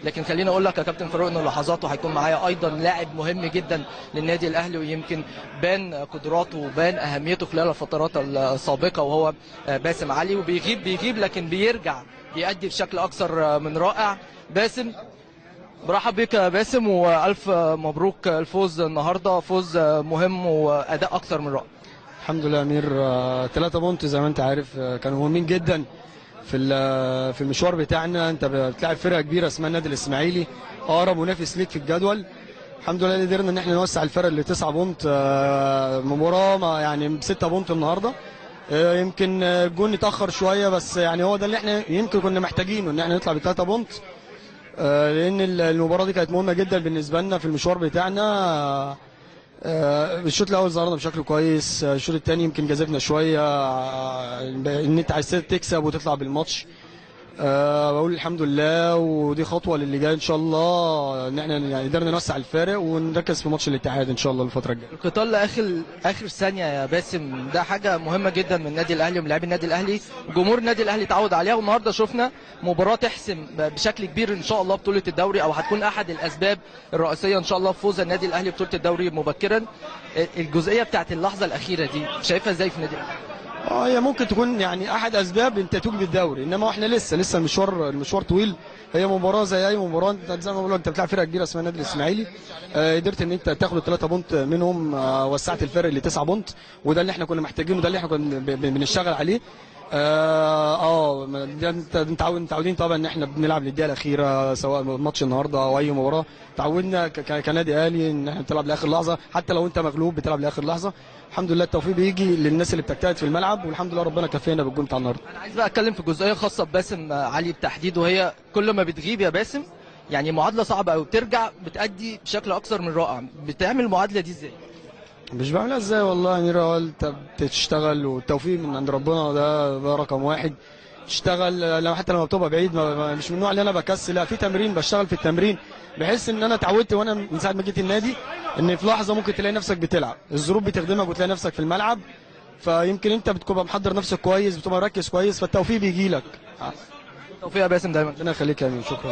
لكن خليني اقول لك يا كابتن فاروق انه لحظاته هيكون معايا ايضا لاعب مهم جدا للنادي الاهلي ويمكن بان قدراته وبان اهميته خلال الفترات السابقه وهو باسم علي وبيغيب بيغيب لكن بيرجع بيأدي بشكل اكثر من رائع باسم برحب بك يا باسم والف مبروك الفوز النهارده فوز مهم واداء اكثر من رائع الحمد لله يا امير ثلاثة بونت زي ما انت عارف آه، كانوا مهمين جدا في ال- في المشوار بتاعنا انت بتلعب فرقه كبيره اسمها النادي الاسماعيلي اقرب منافس ليك في الجدول الحمد لله قدرنا ان احنا نوسع الفرق لتسعة بونت آه، مباراه ما- يعني بستة بونت النهارده آه، يمكن آه، الجون اتاخر شويه بس يعني هو ده اللي احنا يمكن كنا محتاجينه ان احنا نطلع بثلاثة بونت آه، لان ال- المباراه دي كانت مهمه جدا بالنسبه لنا في المشوار بتاعنا آه، آه، الشوط الاول ظهرنا بشكل كويس آه، الشوط الثاني يمكن جذبنا شويه آه، ان انت عايز تكسب وتطلع بالماتش أه بقول الحمد لله ودي خطوه للي جاي ان شاء الله ان احنا يعني قدرنا نوسع الفارق ونركز في ماتش الاتحاد ان شاء الله الفتره الجايه القتال لاخر اخر ثانيه يا باسم ده حاجه مهمه جدا من النادي الاهلي ومن لاعبي النادي الاهلي جمهور النادي الاهلي اتعود عليها والنهارده شفنا مباراه تحسم بشكل كبير ان شاء الله بطوله الدوري او هتكون احد الاسباب الرئيسيه ان شاء الله في فوز النادي الاهلي بطوله الدوري مبكرا الجزئيه بتاعت اللحظه الاخيره دي شايفها ازاي في النادي الاهلي اه هي ممكن تكون يعني احد اسباب التتويج بالدوري انما احنا لسه لسه المشوار المشوار طويل هي مباراه زي اي مباراه انت زي ما بقول لك انت بتلعب فرقه كبيره اسمها النادي الاسماعيلي آه قدرت ان انت تاخد الثلاثه بونت منهم آه وسعت الفرق لتسعه بونت وده اللي احنا كنا محتاجينه ده اللي احنا كنا ب- ب- بنشتغل عليه اه اه ده انت متعود متعودين طبعا ان احنا بنلعب للدقيقه الاخيره سواء ماتش النهارده او اي مباراه تعودنا ك- ك- كنادي اهلي ان احنا بتلعب لاخر لحظه حتى لو انت مغلوب بتلعب لاخر لحظه الحمد لله التوفيق بيجي للناس اللي بتجتهد في الملعب والحمد لله ربنا كفينا بالجون بتاع النهارده انا عايز بقى اتكلم في جزئيه خاصه بباسم علي بالتحديد وهي كل ما بتغيب يا باسم يعني معادله صعبه قوي بترجع بتأدي بشكل اكثر من رائع بتعمل المعادله دي ازاي مش بعملها ازاي والله يا امير هو انت بتشتغل والتوفيق من عند ربنا ده, ده رقم واحد تشتغل لما حتى لما بتبقى بعيد ما ما- مش من النوع اللي انا بكسل لا في تمرين بشتغل في التمرين بحس ان انا اتعودت وانا من ساعه ما جيت النادي ان في لحظه ممكن تلاقي نفسك بتلعب الظروف بتخدمك وتلاقي نفسك في الملعب فيمكن انت بتبقى محضر نفسك كويس بتبقى مركز كويس فالتوفيق بيجي لك توفيق يا باسم دايما ربنا يخليك يا امين شكرا